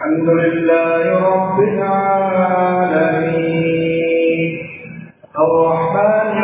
الحمد لله رب العالمين الرحمن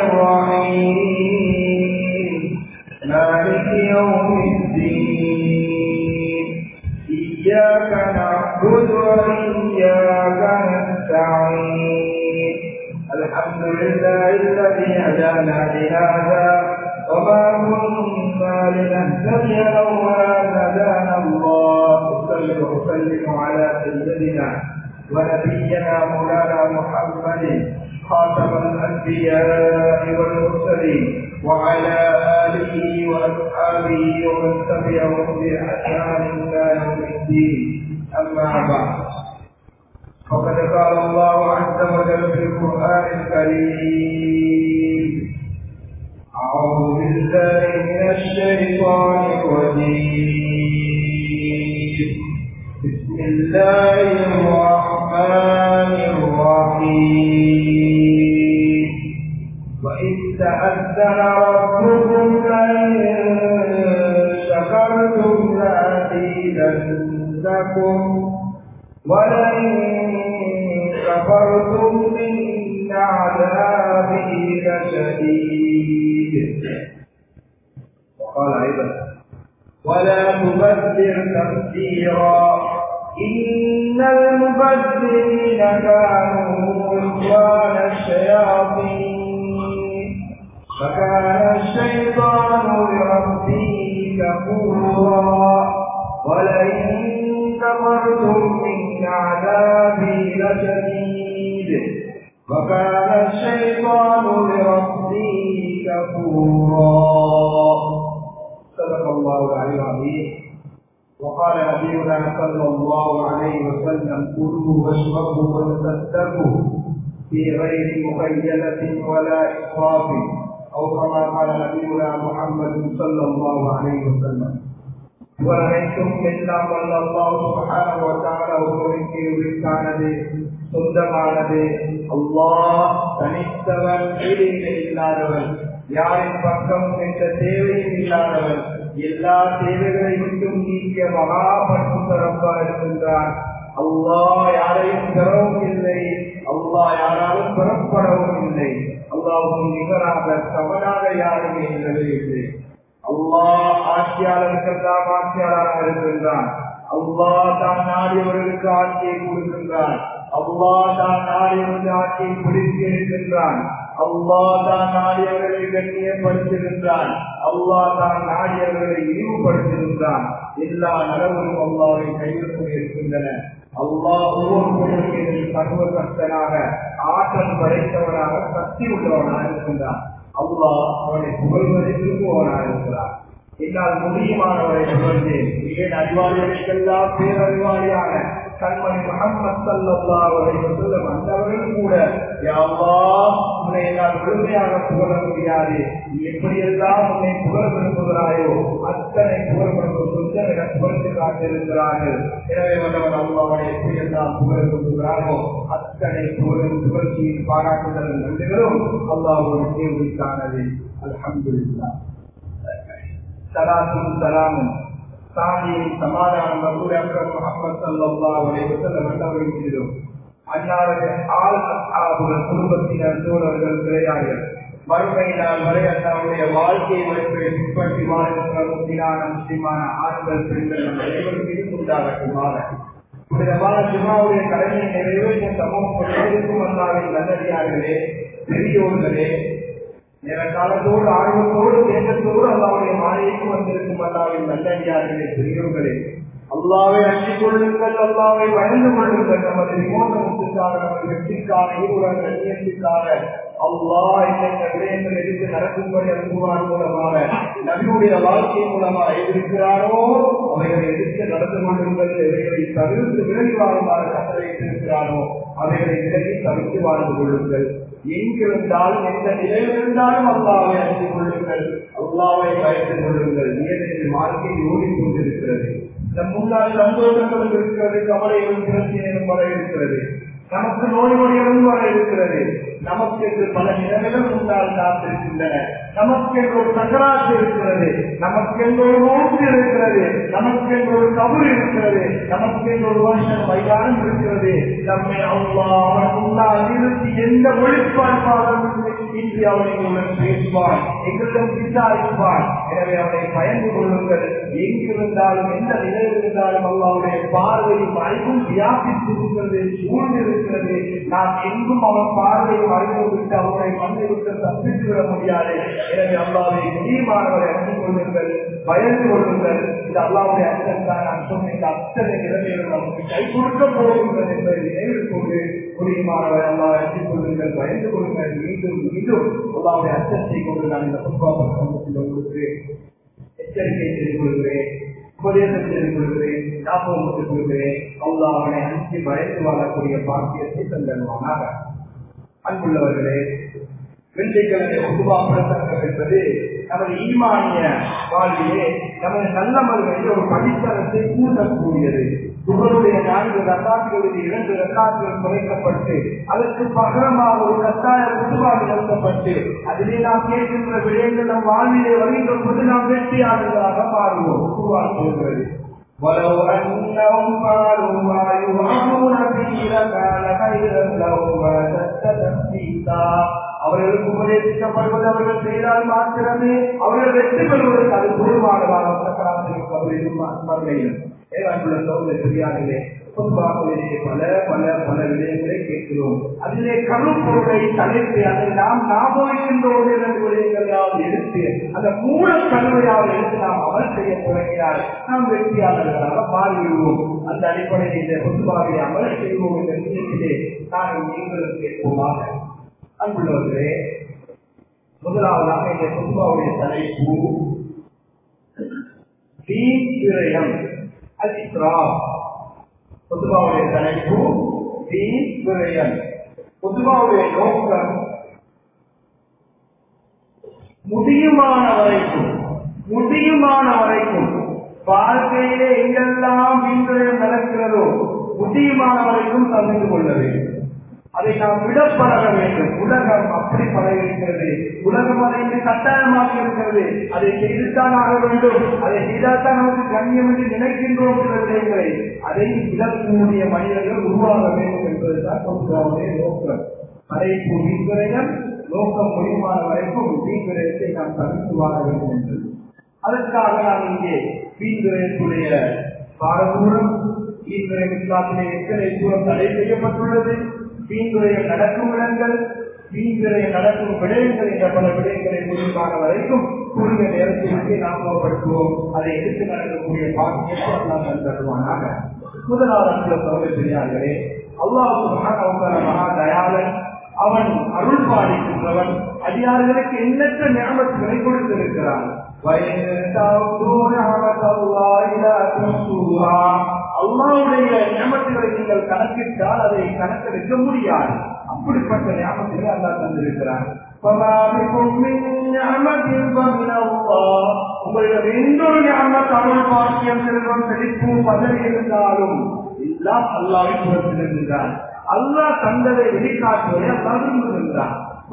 الرحيم مالك يوم الدين إياك نعبد وإياك نستعين الحمد لله الذي هدانا لهذا وما كنا لنهتدي لولا ان هدانا الله صل وسلم على سيدنا ونبينا مولانا محمد خاتم الانبياء والمرسلين وعلى اله واصحابه ومن تبعهم باحسان الى يوم الدين اما بعد فقد قال الله عز وجل في القران الكريم أعوذ بالله من الشيطان الرجيم بسم الله الرحمن الرحيم وإذ تأذن ربكم لئن شكرتم لأزيدنكم ولئن كفرتم إن عذابي لشديد وقال أيضا ولا تبذر تبذيرا إن المبذرين كانوا إخوان الشياطين فكان الشيطان لربه كفورا ولئن كفرتم إن عذابي لشديد وكان الشيطان لربه كفورا صدق الله العلي العظيم وقال نبينا صلى الله عليه وسلم كلوا واشربوا وتصدقوا في غير مخيلة ولا إسراف أو كما قال نبينا محمد صلى الله عليه وسلم وأنتم எல்லாம் வல்ல அல்லாஹ் சுப்ஹானஹு வ தஆலா ஒருவருக்கு உரித்தானது சொந்தமானது அல்லாஹ் தனித்தவன் ஈடு இல்லாதவன் யாரின் பக்கம் என்ற தேவையும் இல்லாதவன் எல்லா தேவைகளை விட்டும் நீக்கிய மகா பண்புத்தரப்பா இருக்கின்றான் அல்லாஹ் யாரையும் பெறவும் இல்லை அல்லாஹ் யாராலும் பெறப்படவும் இல்லை அல்லாவுக்கும் நிகராக சமனாக யாருமே இல்லவே இல்லை அல்லாஹ் ஆட்சியாளருக்கெல்லாம் ஆட்சியாளராக இருக்கின்றான் அல்லாஹ் தான் நாடியவர்களுக்கு ஆட்சியை கொடுக்கின்றான் அல்லாஹ் தான் நாடியவர்களுக்கு ஆட்சியை பிடித்து இருக்கின்றான் அல்லாஹ் தான் நாடியவர்களை கண்ணியப்படுத்துகின்றான் அல்லாஹ் தான் நாடியவர்களை இழிவுபடுத்துகின்றான் எல்லா நலவுகளும் அல்லாவை கையில் கொண்டிருக்கின்றன அல்லாஹ் ஒவ்வொரு சர்வசக்தனாக ஆற்றல் படைத்தவனாக சக்தி உள்ளவனாக இருக்கின்றான் அல்லாஹ் அவனை புகழ்வதை விரும்புவனாக இருக்கிறார் என்னால் முடியுமானவரை புகழ்ந்தேன் ஏன் அறிவாளிகளுக்கெல்லாம் பேரறிவாளியான கண்மணி முகமது சல்லல்லாஹு அலைஹி வஸல்லம் அந்தவர்கள் கூட யா அல்லாஹ் உன்னை என்னால் முழுமையாக புகழ முடியாது நீ எப்படியெல்லாம் உன்னை புகழ விரும்புகிறாயோ அத்தனை புகழ் சொந்தங்களை புகழ்ந்து காட்டிருக்கிறார்கள் எனவே வந்தவன் அல்லாஹனை எப்படியெல்லாம் புகழ விரும்புகிறாரோ அத்தனை புகழும் புகழ்ச்சியின் பாராட்டுதல் நன்றிகளும் அல்லாஹோடு தேவைக்கானது அல்ஹம்துலில்லாஹ் சலாத்தும் சலாமும் சாந்தியும் சமாதானம் ரசூல் அக்ரம் முகமது ஸல்லல்லாஹு அலைஹி வஸல்லம் மன்னவரின் மீதும் அன்னாரது ஆள் அஸ்ஹாபுகள் குடும்பத்தினர் தோழர்கள் விளையாடியர் மறுமை நாள் வரை அண்ணாவுடைய வாழ்க்கை வழிப்பை பின்பற்றி வாழ்கின்ற முத்தினான முஸ்லிமான ஆண்கள் பெண்கள் நம் அனைவரும் மீதும் உண்டாகட்டுமாக புனிதமான ஜுமாவுடைய கடமையை நிறைவேற்ற சமூகம் முழுவதற்கும் வந்தாவின் நல்லடியார்களே பெரியோர்களே நேர காலத்தோடு ஆர்வத்தோடு தேட்டத்தோடு அல்லாவுடைய மாலைக்கு வந்திருக்கும் அல்லாவின் நல்லடியார்களே பெரியோர்களே அல்லாவை அஞ்சிக் கொள்ளுங்கள் அல்லாவை பயந்து கொள்ளுங்கள் நமது விமோசனத்துக்காக நமது வெற்றிக்காக ஈருடன் கண்ணியத்துக்காக அல்லாஹ் என்னென்ன விடயங்கள் எடுத்து நடக்கும்படி அனுப்புவார் மூலமாக நபியுடைய வாழ்க்கை மூலமாக எதிர்க்கிறாரோ அவைகளை எதிர்த்து நடந்து கொள்ளுங்கள் இவைகளை தவிர்த்து விலகி வாழுமாறு கட்டளையிட்டிருக்கிறாரோ அவைகளை விலகி தவிர்த்து வாழ்ந்து கொள்ளுங்கள் எங்கிருந்தாலும் எந்த நிலையில் இருந்தாலும் அல்லாவை அறிந்து கொள்ளுங்கள் அல்லாவை பயந்து கொள்ளுங்கள் ஏனெனில் வாழ்க்கை ஓடிக்கொண்டிருக்கிறது நம் முன்னால் சந்தோஷங்களும் இருக்கிறது கவலைகளும் பிரச்சனைகளும் வர இருக்கிறது நமக்கு நோய் நொடிகளும் வர இருக்கிறது நமக்கு என்று பல நிலைமைகள் முன்னால் காத்திருக்கின்றன நமக்கு என்று ஒரு தகராறு இருக்கிறது நமக்கு என்று ஒரு மூச்சு இருக்கிறது நமக்கு என்று ஒரு கபர் இருக்கிறது நமக்கு என்று ஒரு வருஷம் மைதானம் இருக்கிறது நம்மை அவ்வளவு முன்னால் நிறுத்தி எந்த ஒழிப்பாழ்வாரும் இன்று அவனை உடன் பேசுவான் எங்களிடம் விசாரிப்பான் எனவே அவனை பயந்து கொள்ளுங்கள் எங்கிருந்தாலும் எந்த நிலையில் இருந்தாலும் அல்லாவுடைய பார்வையும் அறிவும் வியாபித்திருக்கிறது சூழ்ந்திருக்கிறது நாம் எங்கும் அவன் பார்வையும் அறிவும் விட்டு அவனை மண்ணை விட்டு தப்பித்து விட முடியாது எனவே அல்லாவை முடியுமானவரை அறிந்து கொள்ளுங்கள் பயந்து கொள்ளுங்கள் இது அல்லாவுடைய அச்சம் தான் நான் சொன்ன இந்த அத்தனை நிலைமைகள் நமக்கு கை கொடுக்க போகின்றது என்பதை நினைவில் கொண்டு முடியுமானவரை அல்லா அறிந்து கொள்ளுங்கள் பயந்து கொள்ளுங்கள் மீண்டும் மீண்டும் அல்லாவுடைய அச்சத்தை கொண்டு நான் இந்த புட்பால் உங்களுக்கு எச்சரிக்கை செய்து கொள்கிறேன் உபதேசம் செய்து கொள்கிறேன் ஞாபகம் செய்து கொள்கிறேன் அல்லா அவனை அஞ்சு பயந்து வாழக்கூடிய பாக்கியத்தை தந்தருவானாக அன்புள்ளவர்களே வெள்ளிக்கிழமை உருவாக்கப்பட்டது என்பது நமது ஈமானிய வாழ்விலே நமது நல்லமல்களில் ஒரு படித்தரத்தை கூட்டக்கூடியது புகழுடைய நான்கு ரத்தாத்துகளில் இரண்டு ரத்தாத்துகள் குறைக்கப்பட்டு அதற்கு பகரமாக ஒரு கட்டாய உருவாக நிறுத்தப்பட்டு அதிலே நாம் கேட்கின்ற விடயங்கள் நம் வாழ்விலே வருகின்ற போது நாம் வெற்றியாளர்களாக மாறுவோம் உருவாக்குகிறது ولو أنهم فعلوا ما يوعظون به لكان خيرا لهم وتثبيتا அவர்களுக்கு உபதேசிக்கப்படுவது அவர்கள் செய்தால் மாத்திரமே அவர்கள் வெற்றி பெறுவதற்கு அது போதுமானதாக பெரியாரிலே பொதுவாகவே பல பல பல விடயங்களை கேட்கிறோம் அதிலே கருப்பொருளை தலைத்து அதை நாம் ஞாபகிக்கின்றோம் இரண்டு விடயங்களையாவது எடுத்து அந்த மூல கருவையாவது எடுத்து நாம் அமல் செய்ய தொடங்கினால் நாம் வெற்றியாளர்களாக மாறிவிடுவோம் அந்த அடிப்படையில் இந்த பொதுவாக அமல் செய்வோம் என்ற விஷயத்திலே நான் நீங்களும் கேட்போமாக அன்புள்ளவர்களே முதலாவதாக இந்த பொதுவாவுடைய தலைப்பு விரயம் அதித்ரா பொதுவாவுடைய தலைப்பு விரயம் பொதுவாவுடைய நோக்கம் முடியுமான வரைக்கும் முடியுமான வரைக்கும் வாழ்க்கையிலே எங்கெல்லாம் வீண்விரயம் நடக்கிறதோ முடியுமான வரைக்கும் தவிர்த்து கொள்ள வேண்டும் அதை நாம் விட பழக வேண்டும் உலகம் அப்படி பழகிருக்கிறது உலகம் அதை இன்று கட்டாயமாக இருக்கிறது அதை செய்துத்தான் ஆக வேண்டும் அதை செய்தால்தான் நமக்கு கண்ணியம் என்று நினைக்கின்றோம் என்ற விடயங்களை அதை விடக்கூடிய மனிதர்கள் உருவாக வேண்டும் என்பதுதான் பொதுவாக நோக்கம் படைப்பு வீண்விரயம் நோக்கம் முடியுமான வரைக்கும் வீண்விரயத்தை நாம் தவிர்த்து வாழ வேண்டும் என்பது அதற்காக நாம் இங்கே வீண்விரயத்துடைய பாரதூரம் வீண்விரயம் இஸ்லாத்திலே எத்தனை தூரம் தடை செய்யப்பட்டுள்ளது வீண்விரயம் நடக்கும் இடங்கள் வீண்விரயம் நடக்கும் விடயங்கள் என்ற பல விடயங்களை முடிவான வரைக்கும் குறுகிய நேரத்திற்கு ஞாபகப்படுத்துவோம் அதை எடுத்து நடக்கக்கூடிய பாக்கியத்தை எல்லாம் தருவானாக முதலாவது சகோதர பெரியார்களே அல்லாஹ் மகா தயாளன் அவன் அருள் பாலிக்கின்றவன் அடியார்களுக்கு எண்ணற்ற ஞாபகங்களை கொடுத்திருக்கிறான் அல்லாவுடைய ஞாபகங்களை நீங்கள் கணக்கிட்டால் அதை கணக்கெடுக்க முடியாது அப்படிப்பட்ட ஞாபகங்களை அல்லா தந்திருக்கிறார் உங்களிடம் எந்த ஒரு ஞாபகம் தமிழ் பாக்கியம் செல்வம் செழிப்பு பதவி இருந்தாலும் எல்லாம் அல்லாவின் புறத்திலிருந்தான் அல்லாஹ் தந்ததை வெளிக்காட்டுவதை அல்லா விரும்புகின்றான்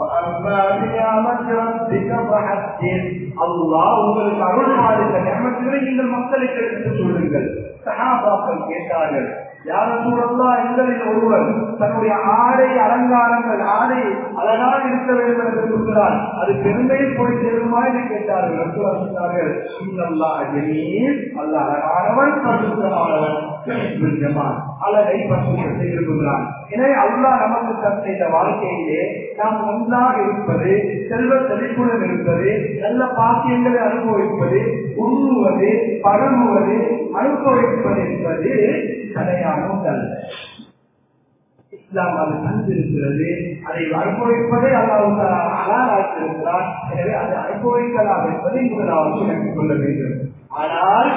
அல்லாஹ் உங்களுக்கு அருள் பாலித்த நியமத்துகளை நீங்கள் மக்களுக்கு எடுத்து சொல்லுங்கள் சகாபாக்கள் கேட்டார்கள் யாரும் சூழல்லா எங்களில் ஒருவர் தன்னுடைய ஆடை அலங்காரங்கள் ஆடை அழகாக இருக்க வேண்டும் என்று சொல்கிறார் அது பெருமையில் போய் சேருமா என்று கேட்டார்கள் சொன்னார்கள் அல்லா ஜமீல் அல்ல அழகானவன் பரிசுத்தமானவன் அழகை பரிசுத்தத்தை விரும்புகிறான் எனவே அல்லா நமக்கு தந்த இந்த வாழ்க்கையிலே நாம் ஒன்றாக இருப்பது செல்வ செழிப்புடன் இருப்பது நல்ல பாக்கியங்களை அனுபவிப்பது உண்ணுவது பழகுவது அனுபவிப்பது என்பது தடையான அல்ல இஸ்லாம் அது தந்திருக்கிறது அதை அனுபவிப்பதை அல்லாஹ் அலாராக்கிருக்கிறார் எனவே அதை அனுபவிக்கலாம் என்பதை முதலாவது விளக்கிக் கொள்ள வேண்டும் ஆனால்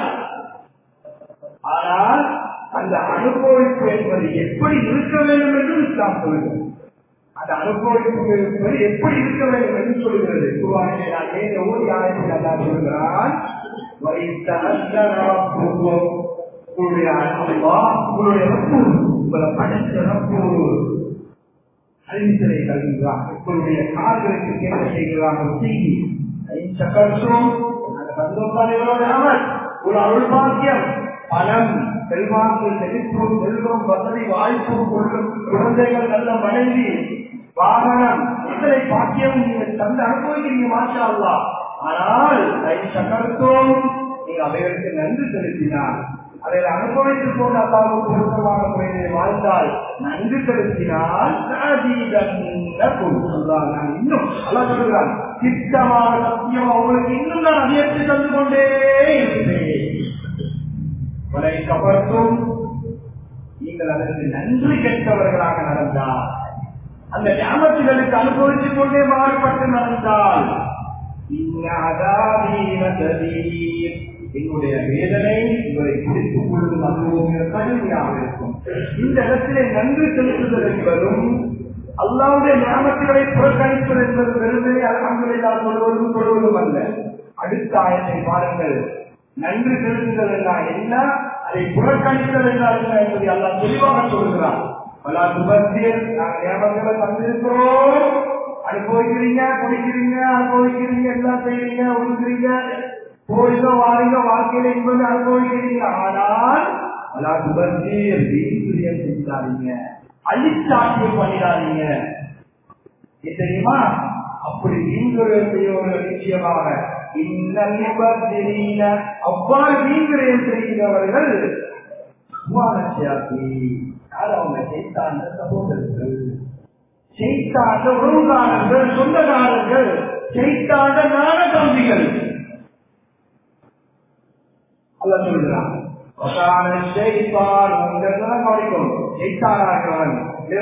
ஆனால் அந்த அனுபவிப்பு என்பது எப்படி இருக்க வேண்டும் என்று இஸ்லாம் சொல்கிறது அந்த அனுபவிப்பு என்பது எப்படி இருக்க வேண்டும் என்று சொல்கிறது குருவானிலே நான் ஏன் ஓடி ஆயத்தில் அல்லா சொல்கிறான் உங்களுடைய அல்லா உங்களுடைய ரப்பு உங்களை படைத்த ரப்பு அறிவித்தலை தருகிறார் உங்களுடைய கால்களுக்கு கேட்க செய்கிறார் ஒரு செய்தி சக்கரத்தும் அந்த சந்தோஷம் ஒரு அருள் பாக்கியம் பணம் செல்வாக்கு செழிப்பு செல்வம் வசதி வாய்ப்பு கொள்ளும் குழந்தைகள் நல்ல மனைவி வாகனம் இத்தனை பாக்கியம் நீங்கள் தந்து அனுபவிக்கிறீங்க மாஷா அல்லா ஆனால் சக்கரத்தும் நீங்க அவைகளுக்கு நன்றி செலுத்தினார் அதை அனுபவித்துக் கொண்டு அல்லாவுக்கு பொருத்தமான முறையை வாழ்ந்தால் நன்றி செலுத்தினால் நான் இன்னும் அல்லா சொல்லுகிறான் திட்டமான சத்தியம் அவங்களுக்கு இன்னும் நான் அதிகரித்து தந்து கொண்டே இருப்பேன் உங்களை கவர்த்தும் நீங்கள் அதற்கு நன்றி கெட்டவர்களாக நடந்தால் அந்த ஞாபகங்களுக்கு அனுபவித்துக் கொண்டே மாறுபட்டு நடந்தால் என்னுடைய வேதனை உங்களை பிடித்துக் கொள்ளும் அதுவும் கடுமையாக இருக்கும் இந்த இடத்திலே நன்றி செலுத்துதல் என்பதும் அல்லாவுடைய ஞாபகங்களை புறக்கணிப்பது என்பது வெறுமே அலமதுல்லா சொல்வதும் சொல்வதும் அல்ல அடுத்த ஆயத்தை பாருங்கள் நன்றி செலுத்துதல் என்றால் என்ன அதை புறக்கணித்தல் என்றால் என்ன என்பதை அல்லா தெளிவாக சொல்கிறார் பல சுபத்தியர் நாங்கள் ஞாபகங்களை தந்திருக்கிறோம் அனுபவிக்கிறீங்க குடிக்கிறீங்க அனுபவிக்கிறீங்க எல்லாம் செய்யறீங்க ஒழுங்குறீங்க போயிங்க வாருங்க வாழ்க்கையில என்பது அனுபவிக்கிறீங்க ஆனால் பல சுபத்தியர் வீட்டுரியம் செஞ்சாதீங்க அழிச்சாட்சியம் பண்ணிடாதீங்க தெரியுமா அப்படி நீங்கள் ஒரு நிச்சயமாக அவ்வாறு வீண்விரயம் செய்கிறவர்கள் அவங்க செய்தாண்ட சகோதரர்கள் செய்தாண்ட உறவுகாரர்கள் சொந்தக்காரர்கள் செய்தாண்ட நாண தம்பிகள் அல்ல சொல்கிறான் கவனிக்கும் செய்தானாகிறவன்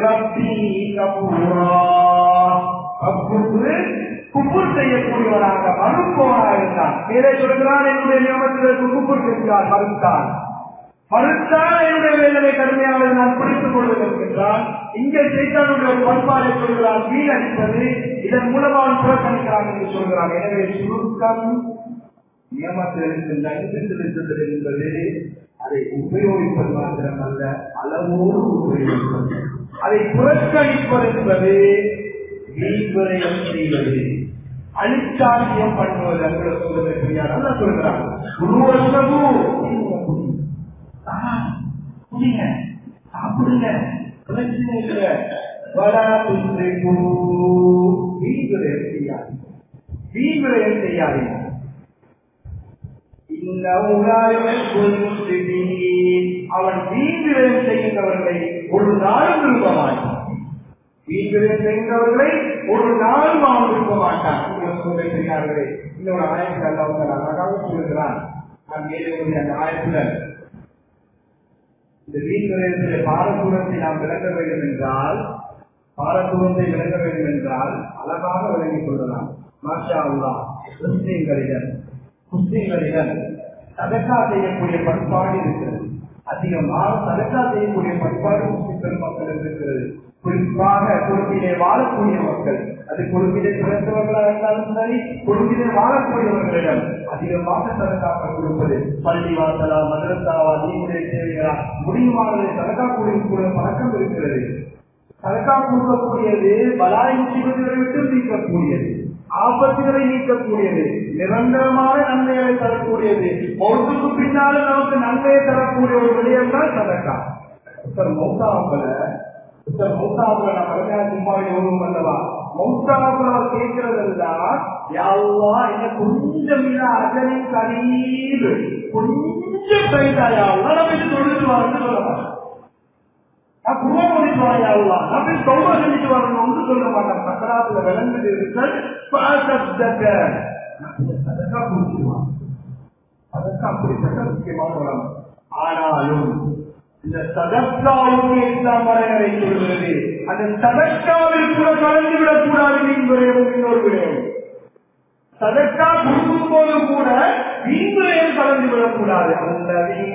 குப்புர் செய்யக்கூடியவனாக மறுப்பவனாக இருந்தான் மேலே சொல்கிறான் என்னுடைய நியமத்திற்கு குப்புர் செஞ்சார் மறுத்தான் மறுத்தான் என்னுடைய வேதனை கடுமையாக நான் பிடித்துக் கொள்வதற்கு என்றால் இங்கே செய்தானுடைய ஒரு பண்பாடை சொல்கிறான் வீணடிப்பது இதன் மூலமாக புறக்கணிக்கிறான் என்று சொல்கிறான் எனவே சுருக்கம் நியமத்திலிருந்து நன்றி செலுத்துதல் என்பது அதை உபயோகிப்பது மாத்திரமல்ல அளவோடு உபயோகிப்பது அதை புறக்கணிப்பது என்பது வீண்விரயம் செய்வது அழிச்சாட்சியம் பண்ணுவது அங்குள்ள சொல்வதற்கு நல்லா சொல்கிறாங்க குடிங்க சாப்பிடுங்க பிரச்சனை இல்லை வீண்விரயம் செய்யாது வீண்விரயம் செய்யாதீங்க அவன் வீண்விரயம் செய்கின்றவர்களை ஒரு நாளும் விரும்ப மாட்டான் வீண்விரயம் செய்கின்றவர்களை ஒரு நாளும் அவன் விரும்ப மாட்டான் சொல்லுகிறார்களே இன்னொரு ஆயத்தில் அல்ல அழகாக சொல்லுகிறான் நான் மேலே அந்த ஆயத்துல இந்த வீண்விரயத்திலே பாரதூரத்தை நாம் விளங்க வேண்டும் என்றால் பாரதூரத்தை விளங்க வேண்டும் என்றால் அழகாக விளங்கிக் கொள்ளலாம் மாஷா அல்லா முஸ்லீம்களிடம் முஸ்லீம்களிடம் சதக்கா செய்யக்கூடிய பண்பாடு இருக்கிறது அதிகமாக சதக்கா செய்யக்கூடிய பண்பாடு முஸ்லிம் பெருமக்கள் இருக்கிறது குறிப்பாக குழுப்பிலே வாழக்கூடிய மக்கள் அது குழுப்பிலே பிறந்தவர்களாக இருந்தாலும் சரி குழுப்பிலே வாழக்கூடியவர்களிடம் அதிகமாக சதக்காக்கள் கொடுப்பது பள்ளி வாசலா மதரசாவா நீங்களுடைய தேவைகளா முடியுமானதை சதக்கா கொடுக்கக்கூடிய பழக்கம் இருக்கிறது சதக்கா கொடுக்கக்கூடியது பலாய் முசிபத்துகளை விட்டு நீக்கக்கூடியது ஆபத்துகளை நீக்கக்கூடியது நிரந்தரமான நன்மைகளை தரக்கூடியது மௌத்துக்கு பின்னாலும் நமக்கு நன்மையை தரக்கூடிய ஒரு விடயம் தான் சதக்கா சார் மௌத்தாவுல சார் மௌத்தாவுல நான் கல்யாண சும்மாவை ஓடும் அல்லவா மௌத்தாவுல அவர் கேட்கிறதெல்லாம் யாவா என்ன கொஞ்சம் இல்ல அஜனை கரீது கொஞ்சம் கைதாயாவா நம்ம இது தொழில் வரணும்னு சொல்லலாம் நான் குருவம் முடிச்சு வாயாவா நான் போய் தொம்ப செஞ்சுட்டு வரணும்னு சொல்ல மாட்டேன் சக்கராத்துல விளங்குது இருக்கல் சதக்கா குடிச்சிருவான் அதற்கு அப்படிப்பட்ட முக்கியமான வரம் ஆனாலும் இந்த சதக்காவுக்கு இஸ்லாம் வரையறை சொல்கிறது அந்த சதக்காவில் கூட கலந்து விடக்கூடாது மீன்விரையும் இன்னொரு விடயம் சதக்கா கொடுக்கும் போது கூட மீன்விரையும் கலந்து விடக்கூடாது அந்த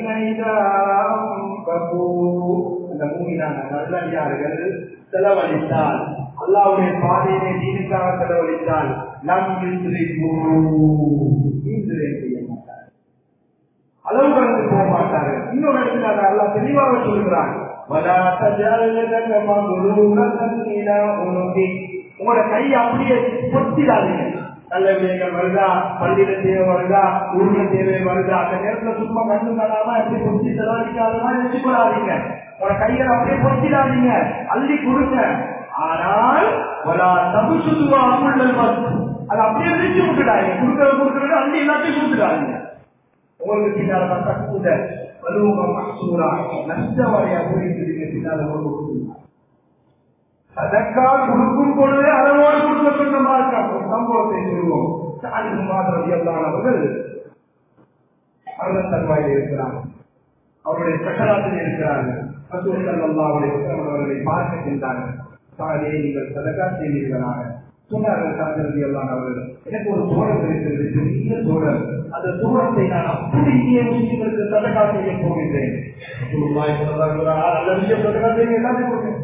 அந்த மூவினான நல்லடியார்கள் செலவழித்தால் அல்லாவுடைய பாதையை நீனுக்காக செலவழித்தால் நம் இன்றைக்கு இன்றைய செய்ய மாட்டார் அளவு கடந்து போக மாட்டார்கள் இன்னொரு இடத்துல அதை அல்லாஹ் தெளிவாக சொல்கிறான் وَلَا تَجْعَلْ يَدَكَ مَغْلُولَةً إِلَى عُنُقِكَ உங்களோட கை அப்படியே பொத்திடாதீங்க நல்ல விடயங்கள் வருதா பள்ளியில தேவை வருதா ஊர்ல தேவை வருதா அந்த நேரத்துல சும்மா கண்ணு காணாம எப்படி பொத்தி செலவழிக்காத மாதிரி வச்சுக்கூடாதீங்க உங்களோட கையை அப்படியே பொத்திடாதீங்க அள்ளி கொடுங்க ஆனால் ஒரு தப்பு சுத்துவா அமுள்ளல் அது அப்படியே விரிச்சு விட்டுடாதீங்க கொடுக்கறது கொடுக்கறது அள்ளி எல்லாத்தையும் கொடுத்துடாதீங்க உங்களுக்கு பின்னால பார்த்தா கூட வலுவம் மசூரா நஷ்டவாரியா புரியுது பின்னால ஒரு அதற்கால் கொடுக்கும் பொழுதே அளவோடு கொடுக்க சொன்ன மாதிரி ஒரு சம்பவத்தை சொல்லுவோம் சாலின் மாதிரி அவர்கள் அவர்கள் தன்வாயில் இருக்கிறாங்க அவருடைய சக்கராத்தில் இருக்கிறார்கள் அவர்களை பார்க்க சென்றார்கள் சாலே நீங்கள் சதகா செய்வீர்களாக சொன்னார்கள் சாந்தரதி எல்லாம் அவர்கள் எனக்கு ஒரு தோழம் இருக்கிறது பெரிய தோழம் அந்த தூரத்தை நான் அப்படியே முஸ்லிம்களுக்கு சதகா செய்ய போகின்றேன் நல்ல விஷயம் சதகா செய்ய எல்லாத்தையும் போகிறேன்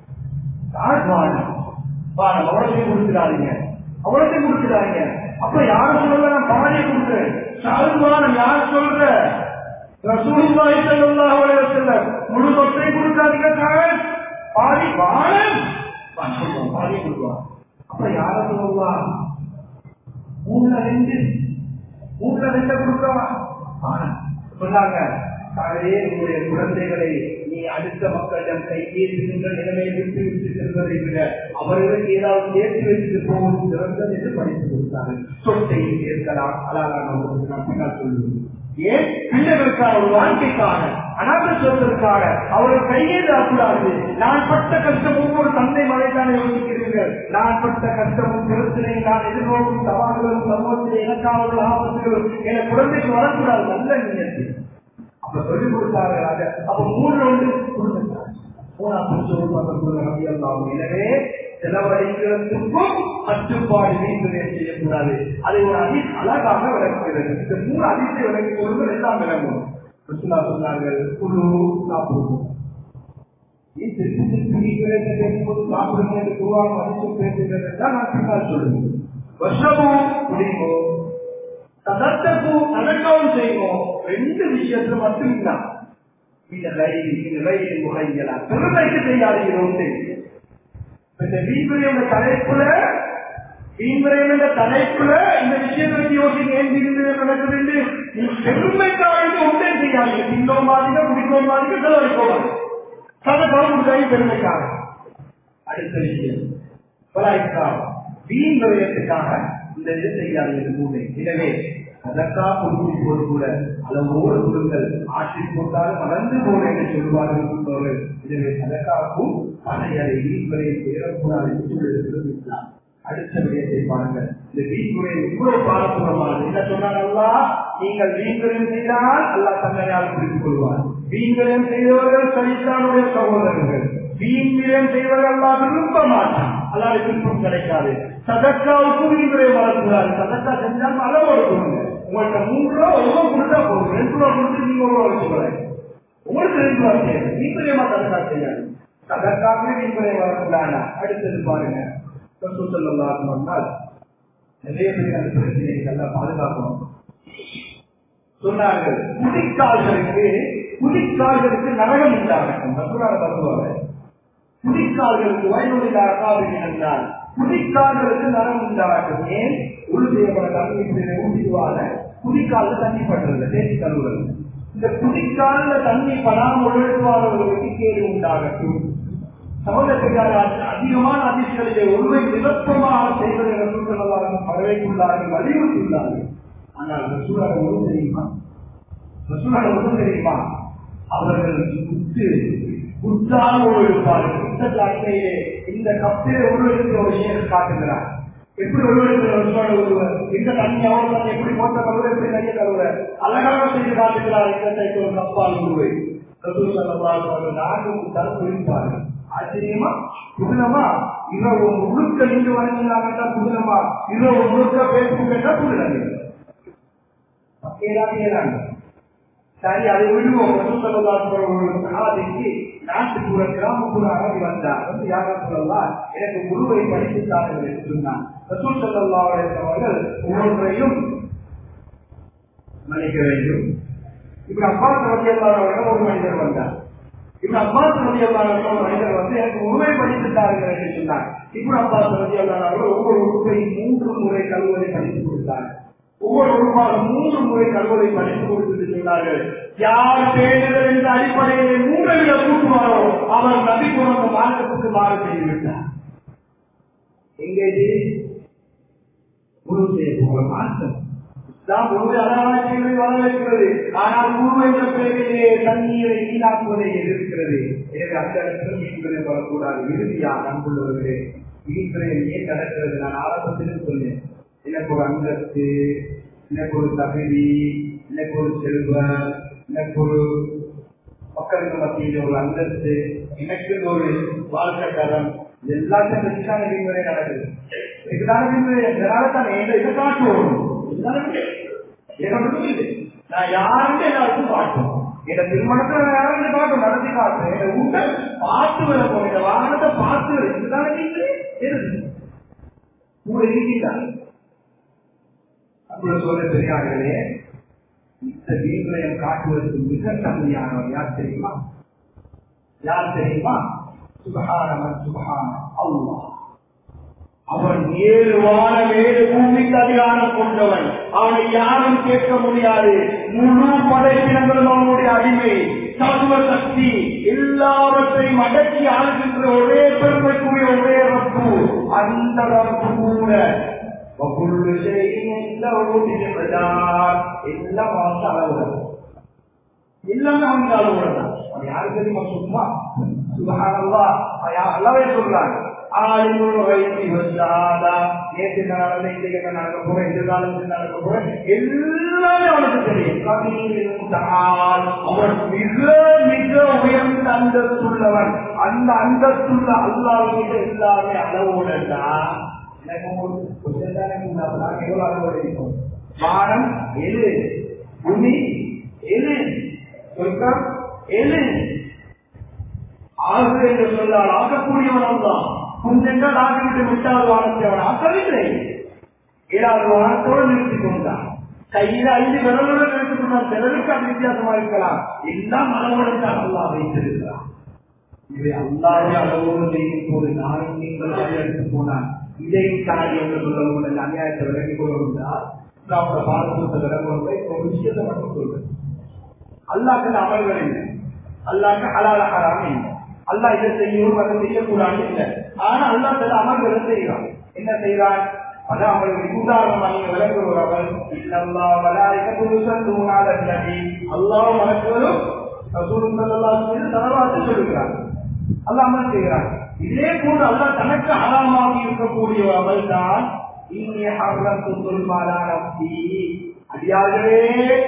அவ்வளோத்தையும் கொடுத்துடாதீங்க அவ்வளோத்தையும் கொடுத்துடாதீங்க அப்ப யாரும் சொல்ல நான் பாடிய கொடுக்குறேன் சாருமானம் யார் சொல்ற ரசூலுல்லாஹி ஸல்லல்லாஹு அலைஹி வஸல்லம் முழு சொத்தை கொடுக்காதீங்க சார் பாதி வாழம் பாதி கொடுவா அப்ப யார சொல்லுவா மூணுல ரெண்டு மூணுல ரெண்டு கொடுக்கவா சொன்னாங்க தாயே உங்களுடைய குழந்தைகளை நீ அடுத்த மக்களிடம் கையேற்றுகின்ற நிலைமையை விட்டு விட்டு செல்வதை விட அவர்களுக்கு ஏதாவது சேர்த்து வைத்து போவது சிறந்தது என்று படித்து கொடுத்தார்கள் சொத்தை சேர்க்கலாம் அழகான ஒரு நான் பின்னால் சொல்லுவேன் ஏன் பிள்ளைகளுக்கான ஒரு வாழ்க்கைக்காக அநாத சொல்வதற்காக அவர்கள் கையேறக்கூடாது நான் பட்ட கஷ்டம் ஒவ்வொரு தந்தை மழைக்கான யோசிக்கிறீர்கள் நான் பட்ட கஷ்டமும் பிரச்சனை நான் எதிர்நோக்கும் சவால்களும் சமூகத்தில் எனக்கான ஒரு ஆபத்துகளும் என குழந்தைக்கு வரக்கூடாது நல்ல நினைத்து அப்ப சொல்லிக் கொடுத்தார்கள் அதை அப்ப மூணு ஒன்று கொடுத்தாங்க எனவே செலவழிக்கிறதுக்கும் கட்டுப்பாடு வீட்டுரை செய்யக்கூடாது அதை ஒரு அதி அழகாக விளக்குகிறது இந்த மூணு அதிசய விளக்கி கொள்வது எல்லாம் விளங்கும் கிருஷ்ணா சொன்னார்கள் குழு சாப்பிடுவோம் திருப்பி திருப்பி பேசும்போது சாப்பிடுங்க என்று குருவாக மதிச்சு பேசுகிறது என்றால் நான் பின்னால் சொல்லுவேன் வருஷமும் குடிப்போம் ததத்தக்கும் நடக்கவும் செய்வோம் ரெண்டு விஷயத்துல மட்டும் தான் பெருமைக்கு செய்யாதீர்கள் இந்த வீண்முறையோட தலைப்புல வீண்முறையம் என்ற தலைப்புல இந்த விஷயத்தை பற்றி யோசிக்க ஏன் வீண்முறையம் நடக்குது நீ பெருமைக்காக ஒன்றே செய்யாதீங்க தின்னோம் பாதிக்க குடிக்கோம் பாதிக்க செலவழிக்கோம் சதக்காக கொடுத்தாங்க பெருமைக்காக அடுத்த விஷயம் வீண் விரயத்துக்காக இந்த இது செய்யாதீர்கள் மூணு எனவே அதற்காக கொடுக்கும்போது கூட அளவோடு கொடுங்கள் ஆட்சி போட்டால் மறந்து போன என்று சொல்வார்கள் எனவே அதற்காகவும் பணையரை வீண்முறையை சேரக்கூடாது என்று சொல்லியிருக்கிறார் அடுத்த விடயத்தை பாருங்கள் இந்த வீண்முறை இவ்வளவு பாரதூரமானது என்ன சொன்னார்களா நீங்கள் வீண்முறையும் செய்தால் அல்லா தன்னையால் புரிந்து கொள்வார் வீண்முறையும் செய்தவர்கள் சரித்தானுடைய சகோதரர்கள் வீண்முறையும் செய்வர்கள் அல்லா விரும்ப மாட்டான் அல்லாத விருப்பம் கிடைக்காது சதக்காவுக்கு வீண்முறை வரக்கூடாது சதக்கா செஞ்சால் அளவோடு கொடுங்க உங்கள்கிட்ட மூன்று ரூபா ஒரு ரூபா கொடுத்தா போதும் ரெண்டு ரூபா கொடுத்து நீங்க ஒரு ரூபா வச்சுக்கோங்க உங்களுக்கு ரெண்டு ரூபா செய்யுங்க வீண்முறையமா சதக்கா செய்யாது சதக்காவே வீண்முறை வரக்கூடாது அடுத்தது பாருங்க சொன்னால் நிறைய பேர் அந்த பிரச்சனையை நல்லா பாதுகாக்கணும் சொன்னார்கள் குடிக்கால்களுக்கு குடிக்கால்களுக்கு நரகம் உண்டாகட்டும் மற்றொரு தத்துவாங்க குடிக்கால்களுக்கு வயதுள்ளாக என்றால் குடிக்கால்களுக்கு நரகம் உண்டாகட்டும் ஏன் உள் செய்யப்பட தண்ணி ஊட்டிடுவாங்க குடிக்கால தண்ணி பண்றது தேசி கழுவுறது இந்த குடிக்கால தண்ணி படாமல் ஒழுங்குவாளர்களுக்கு கேடு உண்டாகட்டும் சமூகத்திற்கான அதிகமான அதிர்ச்சிகளிலே ஒருவை நிரப்பமாக செய்வதை ரசூலாளர்கள் வரவேற்றுள்ளார்கள் வலியுறுத்தியுள்ளார்கள் ஆனால் ரசூலாக ஒன்று தெரியுமா ரசூலாக ஒன்று தெரியுமா அவர்கள் குத்து குத்தால் ஒரு இருப்பார்கள் இந்த காட்டையிலே இந்த கப்பிலே ஒருவருக்கு ஒரு விஷயம் காட்டுகிறார் எப்படி ஒருவருக்கு ரசூலாக ஒருவர் இந்த தண்ணி அவர் தண்ணி எப்படி போட்ட கழுவ எப்படி கைய கழுவ அழகாக செய்து காட்டுகிறார் இந்த தைக்கு ஒரு கப்பால் உருவை ரசூல் சல்லாஹ் நான்கு தரப்பு இருப்பார்கள் ஆச்சரியமா புதினமா இரவு முழுக்க நின்று வணங்கினாங்கன்னா புதினமா இரவு முழுக்க பேசும் கேட்டா புதினங்க ஏறாங்க சரி அதை விடுவோம் சாதிக்கு நாட்டுப்புற கிராமப்புற அறவி வந்தார் வந்து யாரும் சொல்லலாம் எனக்கு குருவை படித்துத்தார்கள் என்று சொன்னார் ரசூல் சல்லா அவர்கள் ஒவ்வொன்றையும் மன்னிக்க வேண்டும் இப்ப அப்பாஸ் ரத்தியல்லாதவர்கள் ஒரு மனிதர் வந்தார் இப்ப அப்பாஸ் ரத்தியல்லாதவர்கள் ஒரு மனிதர் வந்து எனக்கு உண்மை படித்துட்டார்கள் என்று சொன்னார் இப்ப அப்பாஸ் ரத்தியல்லாதவர்கள் ஒவ்வொரு உறுப்பை மூன்று முறை கல்வதை படித்து கொடுத்தார் ஒவ்வொரு உறுப்பால் மூன்று முறை கல்வதை படித்து கொடுத்து சொன்னார்கள் யார் பேருங்கள் என்ற அடிப்படையில் மூன்று விட கூட்டுவாரோ அவர் நபி குணம் மார்க்கத்துக்கு மாற செய்துவிட்டார் எங்கே முழு செய்ய போகிற மாற்றம் இஸ்லாம் முழு அனாவசியங்களை வரவேற்கிறது ஆனால் முழு என்ற பெயரிலே தண்ணீரை வீணாக்குவதை எதிர்க்கிறது எனவே அந்த இடத்துல மீன்களை வரக்கூடாது இறுதியா நம்புள்ளவர்களே மீன்களை ஏன் நடக்கிறது நான் ஆரம்பத்திலும் சொன்னேன் எனக்கு ஒரு அந்தஸ்து எனக்கு ஒரு தகுதி எனக்கு ஒரு செல்வம் எனக்கு ஒரு மக்களுக்கு மத்தியில் ஒரு அந்தஸ்து எனக்கு ஒரு வாழ்க்கை தரம் இது எல்லாத்தையும் வச்சுதான் விதிமுறை நடக்குது இதுதான விதிமுறை இதனால தான் எங்க இதை காட்டுவோம் நான் யாருமே எல்லாருக்கும் காட்டும் எங்க திருமணத்துல நான் யாரும் காட்டும் நடத்தி காட்டும் எங்க வீட்டை பார்த்து வர போறேன் இந்த வாகனத்தை பார்த்து வர இதுதானே நீங்க கூட இருக்கிறாங்க அப்படி சொல்ல பெரியார்களே இந்த வீண்களையும் காட்டுவதற்கு மிக தகுதியானவர் யார் தெரியுமா யார் தெரியுமா சுபகானவன் சுபகான அல்லா அவன் ஏழு வான வேறு பூமிக்கு அதிகாரம் கொண்டவன் அவனை யாரும் கேட்க முடியாது முழு படைப்பினங்களும் அவனுடைய அடிமை சத்துவ சக்தி எல்லாவற்றையும் அடக்கி ஆளுகின்ற ஒரே பெருமைக்குரிய ஒரே ரப்பு அந்த ரப்பு கூட وكل شيء له بمقدار الا ما شاء الله எல்லாமே அவனுக்கு அளவுடன் அது யாரு தெரியுமா சும்மா சுபஹானல்லா அல்லாவே சொல்றாங்க ஆலிமுல் வைத்தி வந்தாதா நேற்று நடந்த இன்றைக்கு என்ன நடக்க போறேன் எதிர்காலத்தில் நடக்க போறேன் எல்லாமே அவனுக்கு தெரியும் கவியின் தாள் அவன் மிக மிக உயர்ந்த அந்தஸ்துள்ளவன் அந்த அந்தஸ்துள்ள அல்லாவிட எல்லாமே அளவுடன் தான் வானம் எது பூமி எது சொர்க்கம் எது ஆகு என்று சொன்னால் ஆகக்கூடியவன் தான் கொஞ்சங்கள் ஆகிவிட்டு விட்டால் வானத்தை அவன் ஆக்கவில்லை ஏழாவது வானத்தோடு நிறுத்திக் கொண்டான் கையில ஐந்து விரலுடன் நிறுத்திக் கொண்டான் சிலருக்கு அது வித்தியாசமா இருக்கலாம் எல்லாம் அளவுடன் தான் அல்லா வைத்திருக்கிறான் இவை அல்லாத அளவோடு செய்யும் போது நானும் நீங்கள் எடுத்து போனான் இதை தாண்டி என்று சொல்ல அநியாயத்தை விலகிக் கொள்ள முடியாது நம்மளோட பாரதத்தை விலகுவதை ஒரு விஷயத்தை மட்டும் சொல்றேன் அல்லாக்கு அமல்கள் இல்லை அல்லாக்கு அலால ஹராம இல்லை அல்லா இதை செய்யணும் அதை செய்யக்கூடாது இல்லை ஆனா அல்லா சில அமல்களை செய்யறான் என்ன செய்யறான் அது அவர்களுக்கு உதாரணமாக நீங்க விளங்குற ஒரு அமல் இல்லல்லா வலாய்க்கு தூணாத நபி அல்லாஹ் மலக்குவரும் ரசூலும் ஸல்லல்லாஹு அலைஹி வஸல்லம் தலவாத்து சொல்லுகிறார் அல்லாஹ் அமல் செய்கிறான் இதே போன்று அல்லாஹ் தனக்கு ஹராமாகி இருக்கக்கூடிய ஒரு அமல் தான் இன்னி ஹர்ரத்து துல்மாலா நப்சி அடியார்களே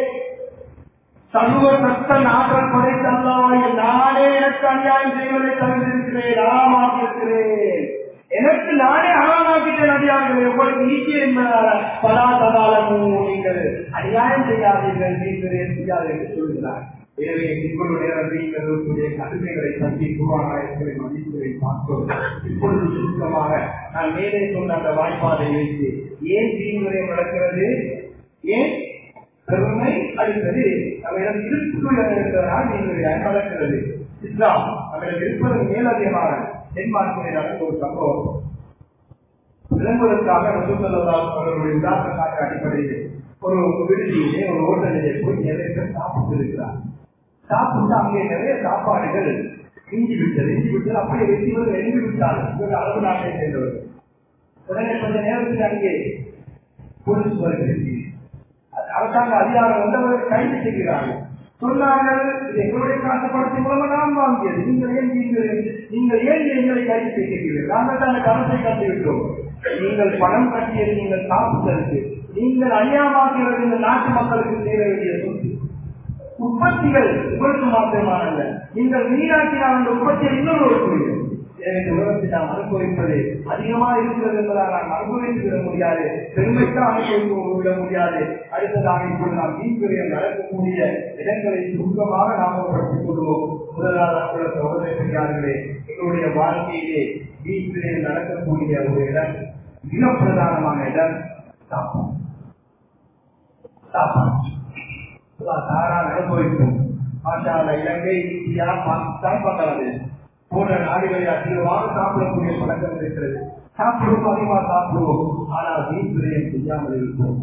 சர்வ சத்த நாட்கள் படைத்த அல்லாஹ் நானே எனக்கு அநியாயம் செய்வதை தவிர்த்திருக்கிறேன் ஹராமாகி இருக்கிறேன் எனக்கு நானே ஹராமாக்கிட்டேன் அடியார்களே உங்களுக்கு நீக்கி என்பதால பலாதகாலமும் நீங்கள் அநியாயம் செய்யாதீர்கள் நீங்கள் செய்யாதீர்கள் என்று சொல்கிறார் எனவே உங்களுடைய நம்பிக்கைகளுடைய கடுமைகளை பற்றி குருவானாயர்களை மதிப்புகளை பார்த்தோம் இப்பொழுது சுருக்கமாக நான் மேலே சொன்ன அந்த வாய்ப்பாதை வைத்து ஏன் தீங்குறை நடக்கிறது ஏன் பெருமை அடுத்தது நம்மிடம் இருப்பு இருக்கிறதால் நீங்கள் நடக்கிறது இஸ்லாம் நம்மிடம் இருப்பதற்கு மேலதிகமாக தென்மார்க்கில் நடந்த ஒரு சம்பவம் விளங்குவதற்காக ரசூசல்லாஸ் அவர்களுடைய உதாரண காட்ட அடிப்படையில் ஒரு விடுதியிலே ஒரு ஹோட்டலிலே போய் நிறைய பேர் சாப்பிட்டு இருக்கிறார் சாப்பிட்டு அங்கே நிறைய சாப்பாடுகள் இஞ்சி விட்டது இஞ்சி விட்டது அப்படியே வெற்றிகள் எழுதி விட்டார்கள் இவர்கள் அளவு நாட்டை சேர்ந்தவர்கள் உடனே கொஞ்ச நேரத்தில் அங்கே போலீஸ் வருகிறது அரசாங்க அதிகாரம் வந்தவர்கள் கைது செய்கிறார்கள் சொன்னார்கள் இது எங்களுடைய காசு பணத்தின் மூலமா நாம் வாங்கியது நீங்கள் ஏன் நீங்கள் நீங்கள் ஏன் எங்களை கைது செய்கிறீர்கள் நாங்கள் தான் அந்த கணத்தை கட்டி விட்டோம் நீங்கள் பணம் கட்டியது நீங்கள் சாப்பிட்டதற்கு நீங்கள் அநியாயமாகிறது இந்த நாட்டு மக்களுக்கு சேர வேண்டிய சொத்து உற்பத்திகள் உங்களுக்கு மாத்திரமானல்ல நீங்கள் வீணாக்கினால் அந்த உற்பத்தியை இன்னொரு ஒரு இந்த உலகத்தில் நாம் அனுபவிப்பது அதிகமா இருக்கிறது என்பதால் நாம் அனுபவித்து விட முடியாது பெருமைக்கு அனுபவித்து விட முடியாது அடுத்ததாக இப்போது நாம் மீன்பிரியம் நடக்கக்கூடிய இடங்களை சுருக்கமாக ஞாபகப்படுத்திக் கொள்வோம் முதலாவது உள்ள சகோதர பெரியார்களே எங்களுடைய வாழ்க்கையிலே மீன்பிரியம் நடக்கக்கூடிய ஒரு இடம் மிக பிரதானமான இடம் சாப்பாடு சாப்பாடு தாராள அனுபவிக்கும் மாஷால இலங்கை இந்தியா பாகிஸ்தான் பங்களாதேஷ் போன்ற நாடுகளில் அதிகமாக சாப்பிடக்கூடிய பழக்கம் இருக்கிறது சாப்பிடுவோம் அதிகமாக சாப்பிடுவோம் ஆனால் வீண் விரயம் செய்யாமல் இருப்போம்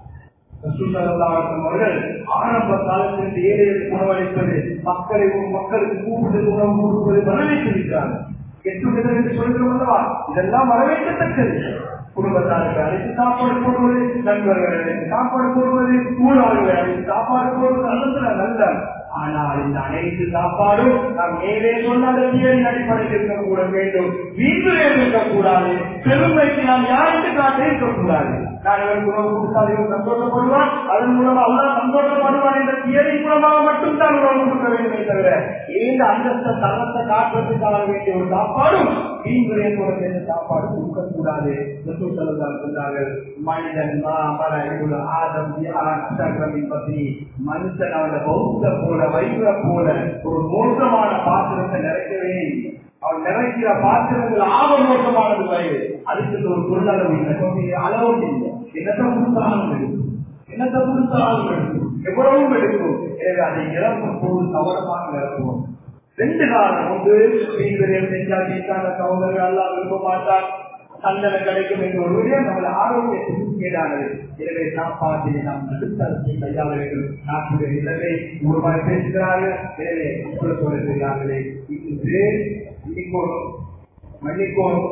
அவர்கள் ஆரம்ப காலத்தில் ஏழைகளுக்கு உணவளிப்பது மக்களை மக்களுக்கு கூப்பிட்டு உணவு கொடுப்பது வரவேற்றிருக்கிறார்கள் எட்டு என்று சொல்கிறோம் அல்லவா இதெல்லாம் வரவேற்கத்தக்கது குடும்பத்தாருக்கு அழைத்து சாப்பாடு போடுவது நண்பர்களை அழைத்து சாப்பாடு போடுவது ஊழாளர்களை அழைத்து சாப்பாடு போடுவது நல்லதுல நல்ல ஆனால் இந்த அனைத்து சாப்பாடும் நாம் மேலே சொன்ன தியரின் அடிப்படையில் இருக்கக்கூட வேண்டும் வீட்டில் இருக்கக்கூடாது பெருமைக்கு நாம் யாருக்கு காட்ட இருக்கக்கூடாது நான் இவருக்கு உணவு கொடுத்தால் இவர் சந்தோஷப்படுவான் அதன் மூலமா அவதான் சந்தோஷப்படுவான் என்ற தியரி மூலமாக மட்டும்தான் உணவு கொடுக்க வேண்டுமே தவிர இந்த அந்தஸ்த தரத்தை காட்டுறதுக்காக வேண்டிய ஒரு சாப்பாடும் வீண்குறையோட சேர்ந்த சாப்பாடு கொடுக்கக்கூடாது சொன்னார்கள் மனிதன் மர ஆதம் அசகிரமின் பத்தி மனுஷன் அவன பௌத்த போல வைகுர போல ஒரு மோசமான பாத்திரத்தை நிறைக்கவே அவன் நிறைக்கிற பாத்திரங்கள் ஆக மோசமானது வயது அதுக்கு ஒரு பொருளளவு இல்லை அளவு இல்லை என்னத்தை கொடுத்தாலும் எடுக்கும் என்னத்தை கொடுத்தாலும் எடுக்கும் எவ்வளவும் எடுக்கும் எனவே அதை இறக்கும் போது கவனமாக நிரப்புவோம் ரெண்டு காரணம் ஒன்று தீவிரம் செஞ்சா தீட்டான சகோதரர்கள் எல்லாம் விரும்ப மாட்டார் சந்தன கிடைக்கும் என்ற ஒரு விடயம் நமது ஆரோக்கியத்துக்கு கேடானது எனவே சாப்பாட்டினை நாம் நடுத்தரத்தை கையாள வேண்டும் நாட்டுடைய நிலைமை ஒருவாறு பேசுகிறார்கள் எனவே சொல்ல சொல்லுகிறார்களே இது மன்னிக்கோணும் மன்னிக்கோணும்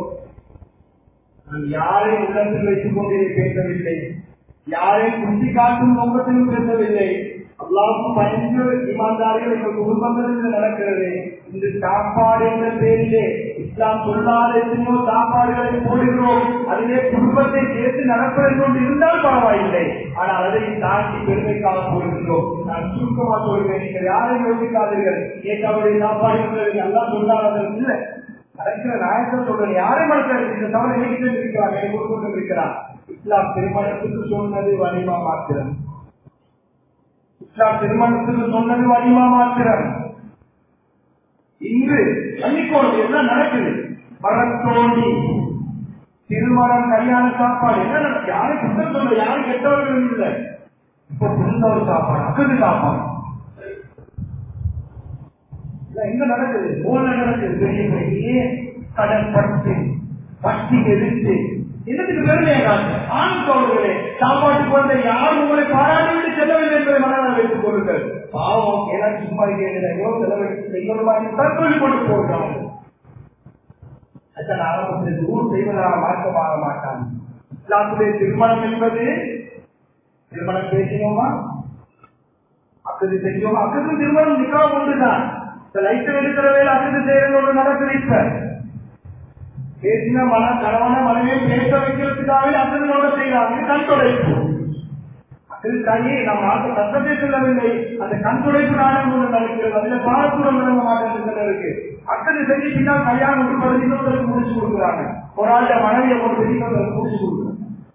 நான் யாரையும் உள்ளத்தில் வைத்துக் கொண்டே பேசவில்லை யாரையும் குத்தி காட்டும் நோக்கத்திலும் பேசவில்லை அல்லாவுக்கு பயந்து இமான்தாரிகள் எங்கள் குடும்பங்களில் நடக்கிறது இந்த சாப்பாடு என்ற பேரிலே இஸ்லாம் சொல்லாத எத்தனையோ சாப்பாடுகளை போடுகிறோம் அதிலே குடும்பத்தை சேர்த்து நடப்பதை கொண்டு இருந்தால் பரவாயில்லை ஆனால் அதை தாண்டி பெருமைக்காக போடுகிறோம் நான் சுருக்கமா சொல்கிறேன் நீங்கள் யாரையும் யோசிக்காதீர்கள் ஏற்காவுடைய சாப்பாடு நல்லா சொல்லாதது இல்லை நடக்கிற நாயத்தை சொல்றேன் யாரை மனசில் இந்த தவறு நினைத்து இருக்கிறார் கொண்டு இருக்கிறார் இஸ்லாம் திருமணத்துக்கு சொன்னது வலிமா மாத்திரம் இஸ்லாம் திருமணத்துக்கு சொன்னது வலிமா மாத்திரம் இன்று மன்னிக்கோடு என்ன நடக்குது மரத்தோண்டி திருமணம் கல்யாண சாப்பாடு என்ன நடக்குது யாரும் குற்றம் சொல்ல யாரும் கெட்டவர்கள் இல்லை இப்ப புரிந்த ஒரு சாப்பாடு அக்கது சாப்பாடு எங்க நடக்குது போல நடக்குது பெரிய பெரிய கடன் பட்டு பட்டி எதிர்த்து என்னத்துக்கு பெருமையை காட்டு ஆண் தோழர்களே சாப்பாட்டுக்கு வந்த யாரும் உங்களை பாராட்டி விட்டு செல்லவில்லை என்பதை மனதில் வைத்துக் கொள்ளுங்கள் பாவம் எனக்கு சும்மா கேட்கிறோ செலவழித்து இன்னொரு மாதிரி தற்கொலை கொண்டு போகிறாங்க அதன் ஆரம்பத்தில் ஊர் செய்வதாக மாற்றமாக மாட்டாங்க இஸ்லாத்துடைய திருமணம் என்பது திருமணம் பேசினோமா அக்கது செஞ்சோமா அக்கது திருமணம் நிக்கா ஒன்றுதான் இந்த லைட் எடுக்கிற வேலை அக்கது செய்யறது ஒன்று நடக்குது இப்ப பேசின மன கணவன மனைவியை பேச வைக்கிறதுக்காக அக்கதனோட செய்யறாங்க கண் துடைப்பு அக்கது தாயே நம்ம நாட்டு சட்டத்தை சொல்லவில்லை அந்த கண் துடைப்பு நாடகம் ஒன்று நடக்கிறது அதுல பாரத்தூரம் விளங்க மாட்டேன் இருக்கு அக்கது செஞ்சு பின்னால் கல்யாணம் உட்படுத்தி இன்னொருத்தருக்கு முடிச்சு கொடுக்குறாங்க ஒரு ஆளுடைய மனைவியை கொண்டு இன்னொருத்தருக்கு முடிச்சு கொடுக்குறாங்க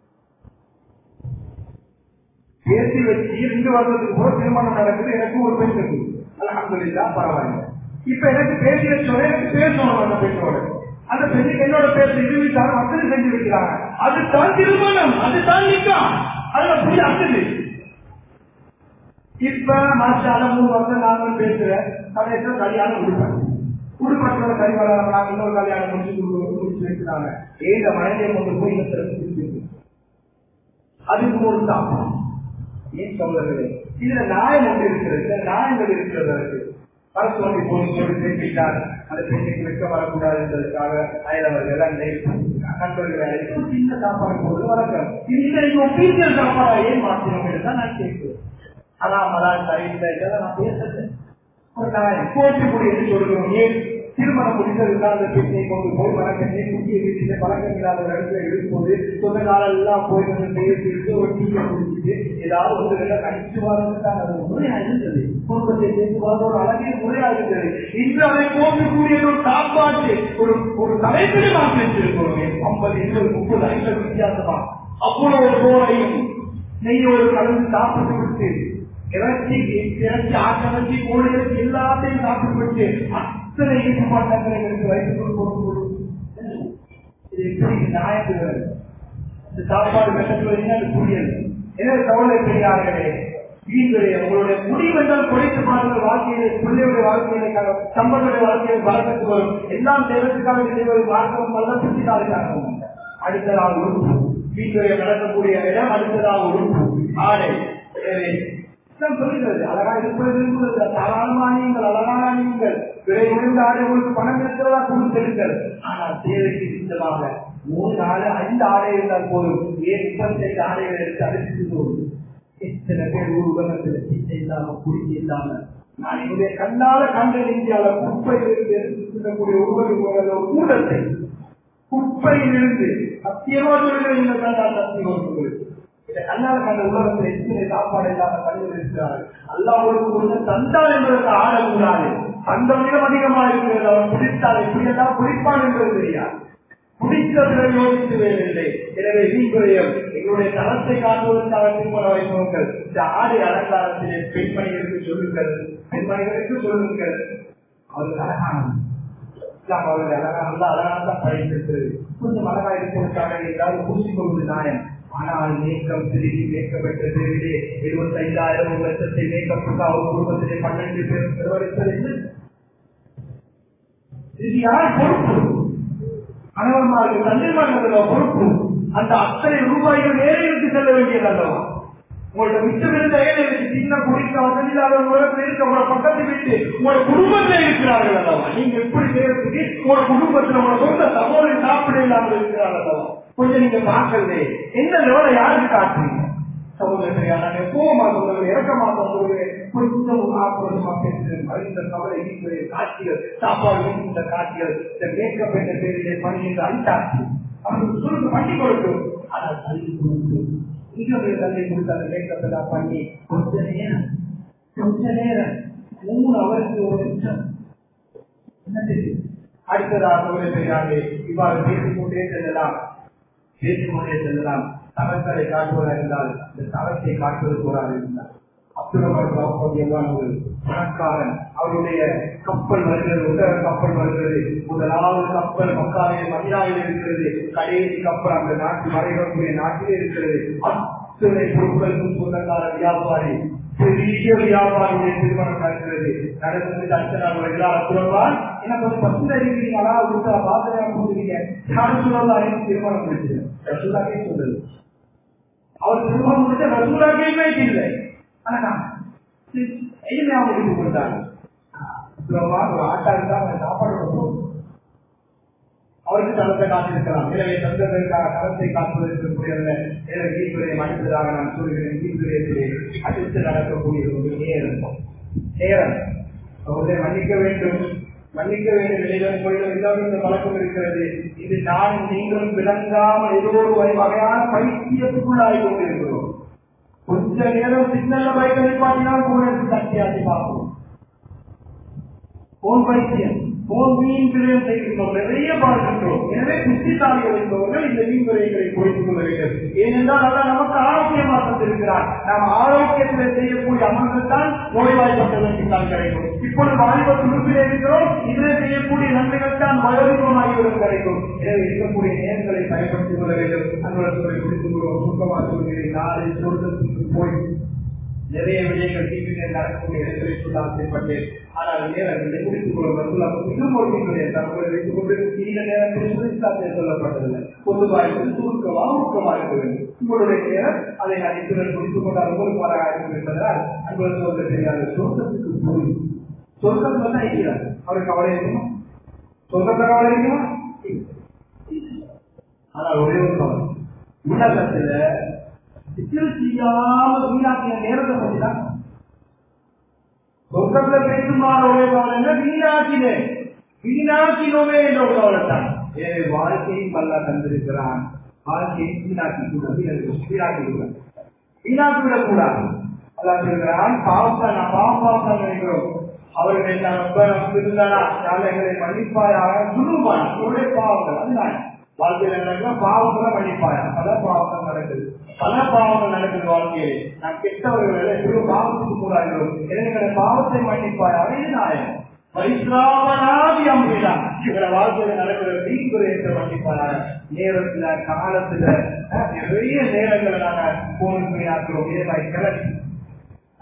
பேசி வச்சு இருந்து வர்றதுக்கு போது திருமணம் நடக்குது எனக்கு ஒரு பெண் இருக்குது அலமதுல்லா பரவாயில்ல இப்ப எனக்கு பேசி வச்சோட எனக்கு பேசணும் அந்த பெண்ணோட அந்த பெண்ணுக்கு என்னோட பேச இருவிட்டாலும் மக்கள் செஞ்சு வைக்கிறாங்க அதுதான் திருமணம் அதுதான் நிக்கா அதுல புரிய அக்குது இப்ப மாசால மூணு வருஷம் நானும் பேசுறேன் கடைசியில் கல்யாணம் கொடுப்பேன் குடும்பத்தோட கல்யாணம் நாங்க இன்னொரு கல்யாணம் முடிச்சு கொடுக்கணும் முடிச்சு வைக்கிறாங்க ஏங்க மனைவியை கொண்டு போய் இந்த திறந்து அதுக்கு ஒரு தாக்கம் ஏன் சொல்றது இதுல நியாயம் ஒன்று இருக்கிறது இதுல நியாயங்கள் இருக்கிறது அதுக்கு பரசுவாமி போலீஸ் சொல்லி பேசிட்டார் அந்த பெண்ணுக்கு வைக்க வரக்கூடாது என்பதற்காக அயலவர்கள் அண்டை நண்பர்களை அழைத்து சின்ன சாப்பாடு போது வழக்கம் இந்த ஒப்பீனியல் சாப்பாடா ஏன் மாற்றணும் என்று தான் நான் கேட்கிறேன் அதான் மலால் சரியில்லை இதெல்லாம் நான் பேசுறேன் ஒரு நாய் போட்டி என்று சொல்கிறோம் ஏன் திருமணம் முடிந்ததுதான் அந்த பெண்ணை கொண்டு போய் வழக்கத்தை முக்கிய வீட்டில் பழக்கம் இல்லாத ஒரு இடத்துல இருக்கும்போது சொந்த காலம் எல்லாம் போய் வந்து பேசிட்டு ஒரு டீயை குடிச்சிட்டு ஏதாவது ஒரு ரெண்டா கழிச்சு வாழ்ந்துட்டாங்க அது முறையா இருந்தது குடும்பத்தை சேர்த்து வாழ்ந்த ஒரு அழகிய முறையா இருந்தது இன்று அதை போக்கக்கூடிய ஒரு சாப்பாட்டு ஒரு ஒரு தலைப்பிடி மாற்றி வச்சிருக்கிறோம் ஐம்பது இருபது முப்பது ஐம்பது வித்தியாசமா அவ்வளவு சோறையும் நெய்யோடு கலந்து சாப்பிட்டு விட்டு இறைச்சி இறைச்சி ஆட்டமிச்சி கோழி இறைச்சி எல்லாத்தையும் சாப்பிட்டு விட்டு அத்தனை ஈடுபாட்டங்களை எடுத்து வைத்துக் கொண்டு இது எப்படி நியாயத்துகள் இந்த சாப்பாடு வெட்டத்துவதே அது புரியல் எனவே கவலை பெரியார்களே வீண்களுடைய உங்களுடைய முடிவென்றால் குறைத்து பாருங்கள் வாழ்க்கையில பிள்ளையுடைய வாழ்க்கையில சம்பளுடைய வாழ்க்கையில வழக்கத்து வரும் எல்லாம் தேவத்துக்காக செய்வது மார்க்கம் அல்ல புத்திசாலிக்காகவும் அடுத்ததாக உறுப்பு வீட்டுடைய நடக்கக்கூடிய இடம் அடுத்ததாக உறுப்பு ஆடை எனவே இஸ்லாம் சொல்லுகிறது அழகா இருப்பது இருக்கிறது தாராளமாக நீங்கள் அழகான நீங்கள் விலை உயர்ந்த ஆடை உங்களுக்கு பணம் இருக்கிறதா கொடுத்திருங்கள் ஆனால் தேவைக்கு சித்தமாக மூணு நாலு ஐந்து ஆடை இருந்தால் போதும் ஏன் முப்பத்தைந்து ஆடைகள் எடுத்து அழைத்து போதும் எத்தனை பேர் ஒரு உலகத்துல சீட்டை இல்லாம குடிக்க இல்லாம நான் என்னுடைய கண்ணால கண்ட இந்தியாவில குப்பையிலிருந்து எடுத்துக்கூடிய ஒருவர் கூட்டத்தை குப்பையிலிருந்து சத்தியமா சொல்லுங்கள் இந்த கண்ணால் சத்தியம் உங்களுக்கு கண்ணால கண்ட உலகத்தில் எத்தனை சாப்பாடு இல்லாத கண்கள் இருக்கிறார்கள் அல்லாவுக்கு ஒரு தந்தால் என்பதற்கு ஆடக்கூடாது அந்த மிகம் அதிகமா இருக்கிறது அவன் பிடித்தால் எப்படி எல்லாம் குடிப்பான் என்பது தெரியாது பிடித்தவர்களை யோசித்து வேறில்லை எனவே வீக்குறையம் எங்களுடைய தரத்தை காட்டுவதற்காக திருமண வைப்பவர்கள் இந்த ஆடை அலங்காரத்திலே பெண்மணிகளுக்கு சொல்லுங்கள் பெண்மணிகளுக்கு சொல்லுங்கள் அவர்கள் அழகான இஸ்லாம் அவர்கள் அழகா நல்லா அழகாக தான் படைத்திருக்கிறது கொஞ்சம் அழகா இருப்பதற்காக ஏதாவது பூசிக்கொள்வது நியாயம் ஆனால் மேக்கம் திரும்பி மேக்கப்பட்ட பேரிலே இருபத்தி ஐந்தாயிரம் ஒரு லட்சத்தை மேக்கப்புக்கு அவர் குடும்பத்திலே பன்னெண்டு பேர் செலவழிப்பது இது யார் பொறுப்பு கணவன்மாருக்கு தந்தைமார்களோ பொறுப்பு அந்த அத்தனை ரூபாய்கள் ஏழைகளுக்கு செல்ல வேண்டியது அல்லவா உங்களோட மிச்சம் இருந்த ஏழைகளுக்கு சின்ன குடிக்க வசதி இல்லாதவங்க இருக்க உங்களோட பக்கத்து வீட்டு உங்களோட குடும்பத்திலே இருக்கிறார்கள் அல்லவா நீங்க எப்படி செய்யறதுக்கு உங்களோட குடும்பத்தில் உங்களோட சொந்த சகோதரி சாப்பிட இல்லாமல் இருக்கிறார்கள் அல்லவா கொஞ்சம் நீங்க பார்க்கலே எந்த லெவலை யாருக்கு காட்டுறீங்க சகோதரர்களே நான் எப்போமா சொல்லுவேன் இறக்கமா சொல்லுவேன் கொஞ்சம் ஆக்ரோஷமா பேசுகிறேன் இந்த கவலை இருக்கிற காட்சிகள் சாப்பாடு இந்த காட்சிகள் இந்த மேக்கப் என்ற பேரிலே பணிகின்ற அந்தாட்சி அவர்களுக்கு சொல்லுங்க பண்ணி கொடுக்கும் ஆனால் தள்ளி கொடுத்து இன்னொரு தள்ளி கொடுத்து அந்த மேக்கப் எல்லாம் பண்ணி கொஞ்ச நேரம் கொஞ்ச நேரம் மூணு அவருக்கு ஒரு நிமிஷம் என்ன தெரியும் அடுத்ததாக சொல்ல செய்கிறாங்க இவ்வாறு பேசிக்கொண்டே செல்லலாம் பேசிக்கொண்டே செல்லலாம் தவறுகளை காட்டுவதாக இருந்தால் இந்த தவற்றை காட்டுவது போராது இருந்தார் அப்துல் பணக்காரன் அவருடைய கப்பல் வருகிறது உதர கப்பல் வருகிறது முதலாவது கப்பல் மக்காவிலே மதினாவில் இருக்கிறது கடைசி கப்பல் அந்த நாட்டு மறைவக்கூடிய நாட்டிலே இருக்கிறது அத்தனை பொருட்களுக்கும் சொந்தக்கார வியாபாரி பெரிய வியாபாரியுடைய திருமணம் நடக்கிறது நடந்து அடுத்த நாள் வருகிறார் அப்புறம்தான் எனக்கு ஒரு பத்து அறிவிக்கிறீங்களா கொடுத்தா பாத்திரம் கொடுக்குறீங்க யாரும் சொல்லலாம் எனக்கு திருமணம் முடிச்சது ரசூலாக்கே சொல்றது அவர் திருமணம் முடிச்ச ரசூலாக்கே இல்லை ஆனா எளிமையா முடிவு கொடுத்தாங்க ஒரு ஆட்டா இருந்தா அவங்க சாப்பாடு கொடுப்போம் அவருக்கு தளத்தை காத்திருக்கலாம் எனவே தந்ததற்காக தளத்தை காப்பதற்கு முடியல எனவே வீட்டுடைய அடுத்ததாக நான் சொல்கிறேன் வீட்டுடைய அடுத்து நடக்கக்கூடிய ஒரு நேரம் நேரம் அவர்களை மன்னிக்க வேண்டும் மன்னிக்க வேண்டும் வெளியிலும் கோயிலும் எல்லாரும் இந்த பழக்கம் இருக்கிறது இது நான் நீங்களும் விளங்காமல் ஏதோ ஒரு வகையான பைத்தியத்துக்குள்ளாகி கொண்டிருக்கிறோம் கொஞ்ச நேரம் சிக்னல்ல பைக் நிப்பாட்டினால் கூட சக்தியாசி பார்ப்போம் போன் பைத்தியம் போன் மீன் விரயம் செய்கின்றோம் நிறைய பார்க்கின்றோம் எனவே புத்திசாலிகள் என்பவர்கள் இந்த மீன் விரயங்களை குறைத்துக் கொள்ள வேண்டும் ஏனென்றால் அதான் நமக்கு ஆரோக்கியமாக தந்திருக்கிறார் நாம் ஆரோக்கியத்தில் செய்யக்கூடிய அமல்கள் தான் நோய்வாய்ப்பட்டதற்கு தான் கிடைக்கும் இப்பொழுது வாலிப துடுப்பில் இருக்கிறோம் இதில் செய்யக்கூடிய நன்மைகள் தான் வயோதிபமாகிவிடும் கிடைக்கும் எனவே இருக்கக்கூடிய நேரங்களை பயன்படுத்திக் கொள்ள வேண்டும் அன்பர்களை குறித்துக் கொள்வோம் சுத்தமாக சொல்கிறேன் நாளை சொர்க்கத்துக்கு போய் நிறைய விடயங்கள் டிவியில் நடக்கக்கூடிய இடங்களை சொல்ல ஆசைப்பட்டேன் ஆனால் நேரங்களை முடித்துக் கொள்ள இன்னும் ஒரு நீங்களுடைய தகவலை வைத்துக் கொண்டு இந்த நேரத்தில் இஸ்லாத்தை சொல்லப்பட்டதில்லை பொதுவாக சுருக்கமாக ஊக்கமாக இருக்க வேண்டும் உங்களுடைய நேரம் அதை நான் இத்துடன் முடித்துக் கொண்டால் உங்களுக்கு வராக இருக்கும் என்பதால் அன்பு சொல்ல தெரியாது சொர்க்கத்துக்கு போய் சொர்க்கம் சொன்னா இருக்கிறார் அவருக்கு கவலை இருக்குமா சொர்க்கத்தை கவலை இருக்குமா ஆனால் ஒரே ஒரு கவலை உலகத்துல சிக்கல் செய்யாம வீணாக்கின நேரத்தை பற்றி தான் சொர்க்கத்துல பேசுமாறு ஒரே கவலை வீணாக்கினே வீணாக்கினோமே என்ற ஒரு கவலை தான் எனவே வாழ்க்கையும் பல்லா தந்திருக்கிறான் வாழ்க்கையை வீணாக்கி கூடாது வீணாக்கி கூடாது வீணாக்கி விடக்கூடாது அதான் சொல்கிறான் பாவத்தை நான் பாவம் பாவம் நினைக்கிறோம் அவர்கள் எல்லாம் ரொம்ப நமக்கு இருந்தானா எங்களை மன்னிப்பாயாக சொல்லுவான் அவருடைய பாவங்கள் அதுதான் வாழ்க்கையில நடக்கிற பாவங்களை மன்னிப்பாயா பல பாவங்கள் நடக்குது பல பாவங்கள் நடக்குது வாழ்க்கையிலே நான் கெட்டவர்கள் எவ்வளவு பாவத்துக்கு கூடாகிறோம் எங்களை பாவத்தை மன்னிப்பாயா அதே நாயம் வைஸ்ராவனாதி அம்பிதான் இவர வாழ்க்கையில நடக்கிற தீங்குறையத்தை மன்னிப்பாயா நேரத்துல காலத்துல நிறைய நேரங்களை நாங்க போன் ஆக்குறோம் ஏதாய் கிளம்பி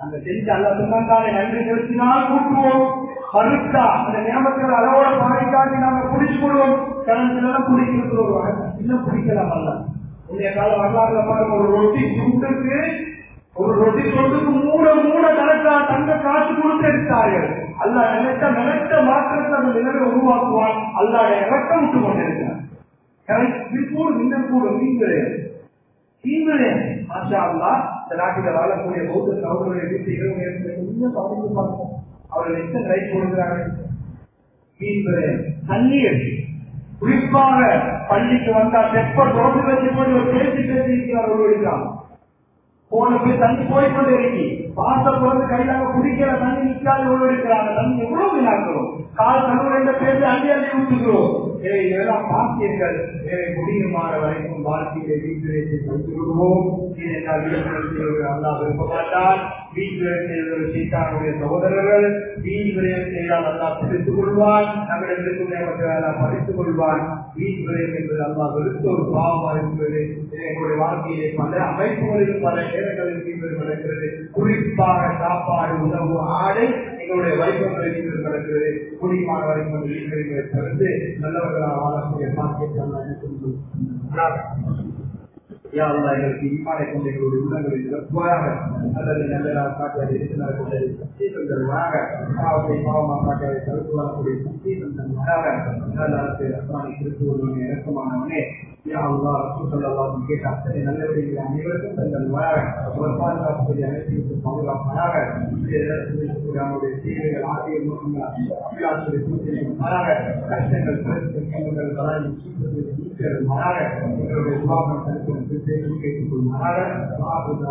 அந்த செஞ்சு அல்ல சொன்னாலே நன்றி செலுத்தினால் கூட்டுவோம் மறுத்தா அந்த நியமத்தில் அளவோட பாதிக்காட்டி நாங்க குடிச்சு கொள்வோம் கணக்கிலாம் குடிக்கிறது இன்னும் குடிக்கலாம் அல்ல உன்னைய கால வரலாறுல பாருங்க ஒரு ரொட்டி சுண்டுக்கு ஒரு ரொட்டி சொட்டுக்கு மூணு மூணு கணக்கா தங்க காசு கொடுத்து எடுத்தார்கள் அல்ல நினைத்த நினைத்த மாற்றத்தை அந்த நிலையை உருவாக்குவான் அல்லாட இறக்கம் விட்டு கொண்டிருக்கிறார் கூடும் இந்த கூடும் நீங்களே நீங்களே மாஷா அல்லா இந்த நாட்டில் வாழக்கூடிய பௌத்த சகோதரர்களை வீட்டு இரவு நேரத்தில் கொஞ்சம் கவனித்து பார்ப்போம் அவர்கள் எத்தனை லைட் கொடுக்கிறார்கள் நீங்களே தண்ணீர் குறிப்பாக பள்ளிக்கு வந்தா தெப்ப ரோடு வச்சு போய் ஒரு பேசி பேசி இருக்கிறார் ஒரு போன போய் தண்ணி போய்கொண்டே இருக்கி வாசல் பிறந்து கையிலாக குடிக்கிற தண்ணி நிற்காது எவ்வளவு இருக்கிறாங்க தண்ணி எவ்வளவு வீணாக்கிறோம் கால் கழுவுற பேசி அள்ளி அள்ளி ஊற்றுகிறோம் இதெல்லாம் பார்த்தீர்கள் வேலை முடியுமான வரைக்கும் வாழ்க்கையை வீட்டிலே வைத்து விடுவோம் அல்லா விரும்ப மாட்டால் வீட்டிலே செய்த சீட்டானுடைய சகோதரர்கள் வீட்டிலே செய்தால் அல்லா பிடித்துக் கொள்வான் நம்மிடத்திற்குள்ளே மக்கள் படித்துக் கொள்வான் வீட்டிலே என்பது அல்லா வெறுத்த ஒரு பாவமாக இருக்கிறது எங்களுடைய வாழ்க்கையிலே பல அமைப்புகளிலும் பல நேரங்களில் வீட்டில் நடக்கிறது குறிப்பாக சாப்பாடு உணவு ஆடை எங்களுடைய வைபவங்களில் வீட்டில் நடக்கிறது குடிமான வரைக்கும் வீட்டில் தவிர்த்து நல்லவர்களாக வாழக்கூடிய பாக்கியத்தை யா அல்லா எங்களுக்கு ஈமானை கொண்டு எங்களுடைய உள்ளங்களில் இலக்குவாயாக அல்லது நல்லதாக காட்டுவதை எடுத்து நடக்கூடிய சக்தி தந்தருவாக பாவத்தை பாவமாக காட்டுவதை தடுத்து வரக்கூடிய சக்தி தந்தருவாக நல்ல அஸ்மானி கிறிஸ்து ஒருவனே இறக்கமானவனே யா அல்லா ரசூசல்லாஹு கேட்ட அத்தனை நல்லவர்களை அனைவருக்கும் தந்தருவாக ஒரு பாதுகாப்புடைய அனைத்தையும் பாதுகாப்பாக அவனுடைய சேவைகள் ஆகிய அபிலாசுடைய சூழ்நிலை கஷ்டங்கள் பிரச்சனைகள் மாறாக எங்களுடைய விவாகம் தடுப்பு கேட்டுக்கொள்ளுமாறாக